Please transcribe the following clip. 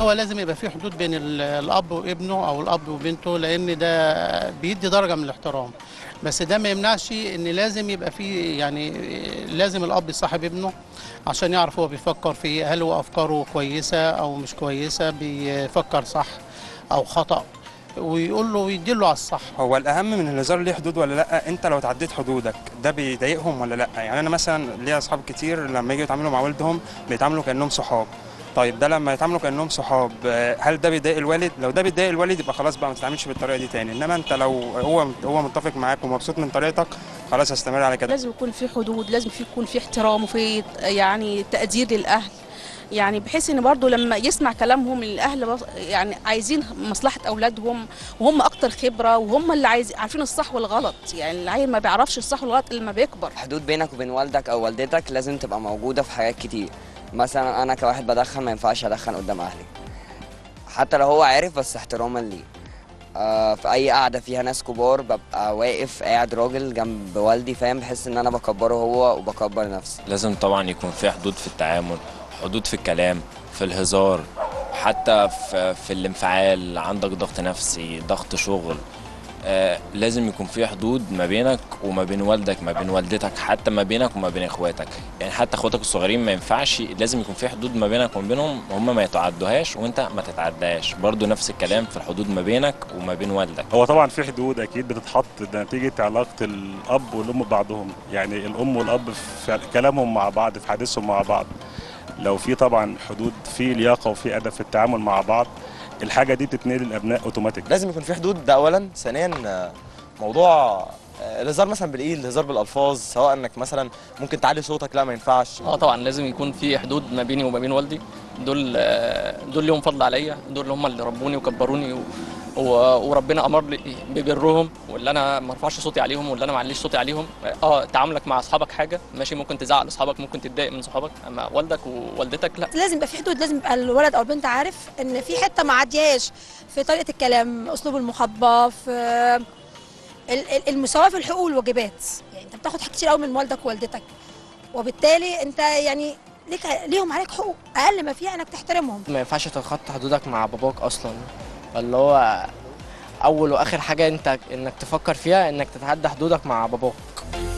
هو لازم يبقى في حدود بين ال- الاب وابنه او الاب وبنته لان ده بيدي درجه من الاحترام بس ده ما يمنعش ان لازم يبقى في يعني لازم الاب يصاحب ابنه عشان يعرف هو بيفكر في إيه، هل هو افكاره كويسه او مش كويسه بيفكر صح او خطا ويقول له ويدله على الصح هو الاهم من الهزار ليه حدود ولا لا انت لو تعديت حدودك ده بيضايقهم ولا لا يعني انا مثلا ليا اصحاب كتير لما يجوا يتعاملوا مع والدهم بيتعاملوا كانهم صحاب طيب ده لما يتعاملوا كانهم صحاب آه، هل ده بيضايق الوالد لو ده بيضايق الوالد يبقى خلاص بقى ما تتعاملش بالطريقه دي تاني انما انت لو هو هو متفق معاك ومبسوط من طريقتك خلاص استمر على كده لازم يكون في حدود لازم في يكون في احترام وفي يعني تقدير للاهل يعني بحيث ان برضو لما يسمع كلامهم الاهل بص- يعني عايزين مصلحه اولادهم وهم اكتر خبره وهم اللي عايز عارفين الصح والغلط يعني العيل ما بيعرفش الصح والغلط الا لما بيكبر حدود بينك وبين والدك او والدتك لازم تبقى موجوده في حاجات كتير مثلا انا كواحد بدخن ما ينفعش ادخن قدام اهلي حتى لو هو عارف بس احتراما ليه آه في اي قعده فيها ناس كبار ببقى واقف قاعد راجل جنب والدي فاهم بحس ان انا بكبره هو وبكبر نفسي لازم طبعا يكون في حدود في التعامل حدود في الكلام في الهزار حتى في, في الانفعال عندك ضغط نفسي ضغط شغل آه لازم يكون في حدود ما بينك وما بين والدك ما بين والدتك حتى ما بينك وما بين اخواتك يعني حتى اخواتك الصغيرين ما ينفعش لازم يكون في حدود ما بينك وما بينهم هم ما يتعدوهاش وانت ما تتعداش برضو نفس الكلام في الحدود ما بينك وما بين والدك هو طبعا في حدود اكيد بتتحط نتيجه علاقه الاب والام ببعضهم يعني الام والاب في كلامهم مع بعض في حديثهم مع بعض لو في طبعا حدود في لياقه وفي ادب في التعامل مع بعض الحاجه دي تتنقل للابناء اوتوماتيك لازم يكون في حدود ده اولا ثانيا آه، موضوع آه، الهزار مثلا بالايد الهزار بالالفاظ سواء انك مثلا ممكن تعلي صوتك لا ما ينفعش اه طبعا لازم يكون في حدود ما بيني وما بين والدي دول آه، دول ليهم فضل عليا دول هم اللي ربوني وكبروني و... و- وربنا امر لي ببرهم واللي انا ما ارفعش صوتي عليهم واللي انا ما اعليش صوتي عليهم اه تعاملك مع اصحابك حاجه ماشي ممكن تزعل اصحابك ممكن تتضايق من صحابك اما والدك ووالدتك لا لازم يبقى في حدود لازم يبقى الولد او البنت عارف ان في حته ما عديهاش في طريقه الكلام اسلوب المخاطبه في ال- ال- المساواه في الحقوق والواجبات يعني انت بتاخد حاجات كتير قوي من والدك ووالدتك وبالتالي انت يعني ليك ليهم عليك حقوق اقل ما فيها انك تحترمهم ما ينفعش تتخطى حدودك مع باباك اصلا اللي هو اول واخر حاجه انت انك تفكر فيها انك تتعدى حدودك مع باباك